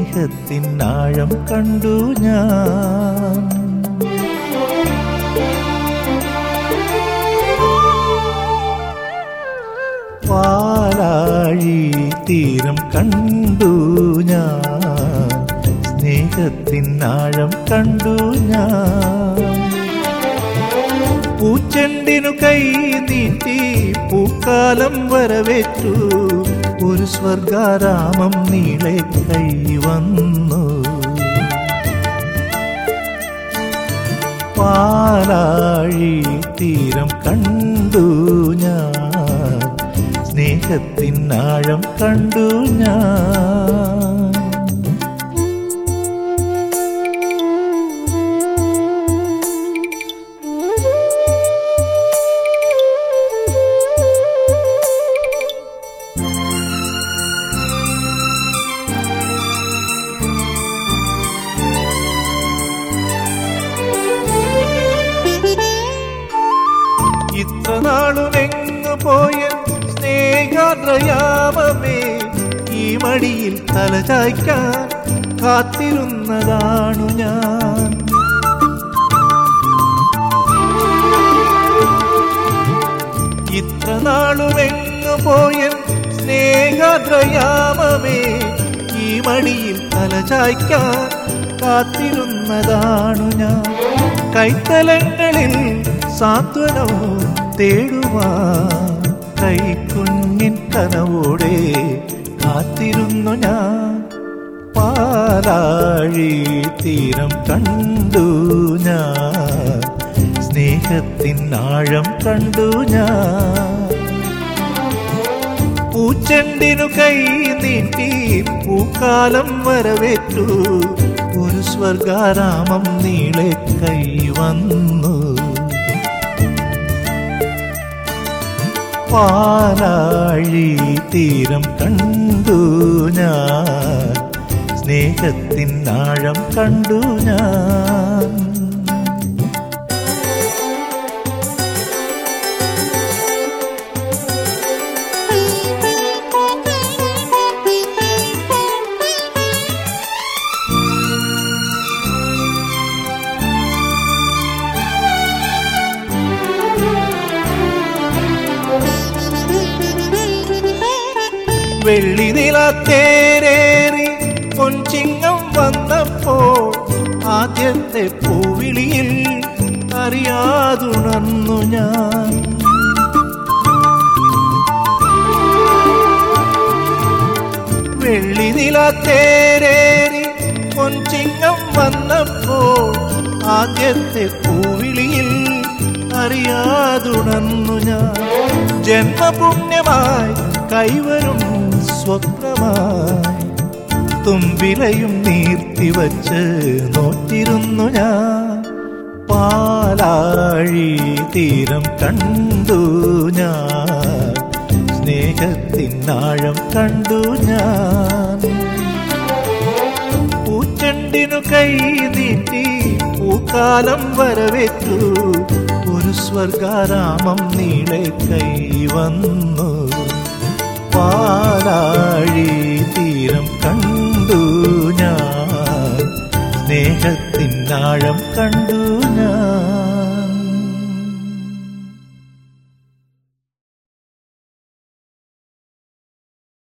സ്നേഹത്തിൻ ആഴം കണ്ടു ഞാൻ പാലാഴി തീരം കണ്ടു ഞാൻ സ്നേഹത്തിൻ ആഴം കണ്ടു ഞാൻ പൂച്ചെണ്ടിനു കൈ നീട്ടി പൂക്കാലം വരവേറ്റു ഒരു സ്വർഗാരാമം നീളെ കൈ വന്നു പാലാഴി തീരം കണ്ടു ഞാൻ സ്നേഹത്തിൻ ആഴം കണ്ടു ഞാൻ ഇത്ര നാളും എങ്ങു പോയ സ്നേഹാദ്രയാമമേ ഈ മടിയിൽ തലചായ്ക്കാൻ കാത്തിരുന്നതാണു ഞാൻ ഇത്ര നാളും എങ്ങു പോയ സ്നേഹാദ്രയാമമേ ഈ മടിയിൽ തലചായ്ക്കാൻ കാത്തിരുന്നതാണു ഞാൻ കൈത്തലങ്ങളിൽ സാന്ത്വനവും തേടുവാൻ കൈക്കുഞ്ഞിൻ കനവോടെ കാത്തിരുന്നു ഞാൻ പാലാഴി തീരം കണ്ടു ഞാൻ സ്നേഹത്തിൻ ആഴം കണ്ടു ഞാൻ പൂച്ചെണ്ടിനു കൈ നീട്ടി പൂക്കാലം വരവേറ്റു ഒരു സ്വർഗാരാമം നീളെ കൈ വന്നു പാലാഴി തീരം കണ്ടു ഞാൻ സ്നേഹത്തിൻ ആഴം കണ്ടു ഞാൻ വെള്ളി നില തേരേറി പൊൻചിങ്ങം വന്നപ്പോ ആദ്യത്തെ പൂവിളിയിൽ അറിയാതുണർന്നു ഞാൻ വെള്ളി നില തേരേറി പൊൻചിങ്ങം വന്നപ്പോ ആദ്യത്തെ പൂവിളിയിൽ അറിയാതുണർന്നു ഞാൻ ജന്മപുണ്യമായി കൈവരും സ്വപ്നമായി തുമ്പിലയും നീർത്തിവച്ച് നോറ്റിരുന്നു ഞാൻ പാലാഴി തീരം കണ്ടു ഞാൻ സ്നേഹത്തിൻ ആഴം കണ്ടു ഞാൻ പൂച്ചെണ്ടിനു കൈ നീട്ടി പൂക്കാലം വരവേറ്റു ഒരു സ്വർഗാരാമം നീളെ കൈ വന്നു പാലാഴി തീരം കണ്ടു ഞാൻ സ്നേഹത്തിൻ ആഴം കണ്ടു ഞാൻ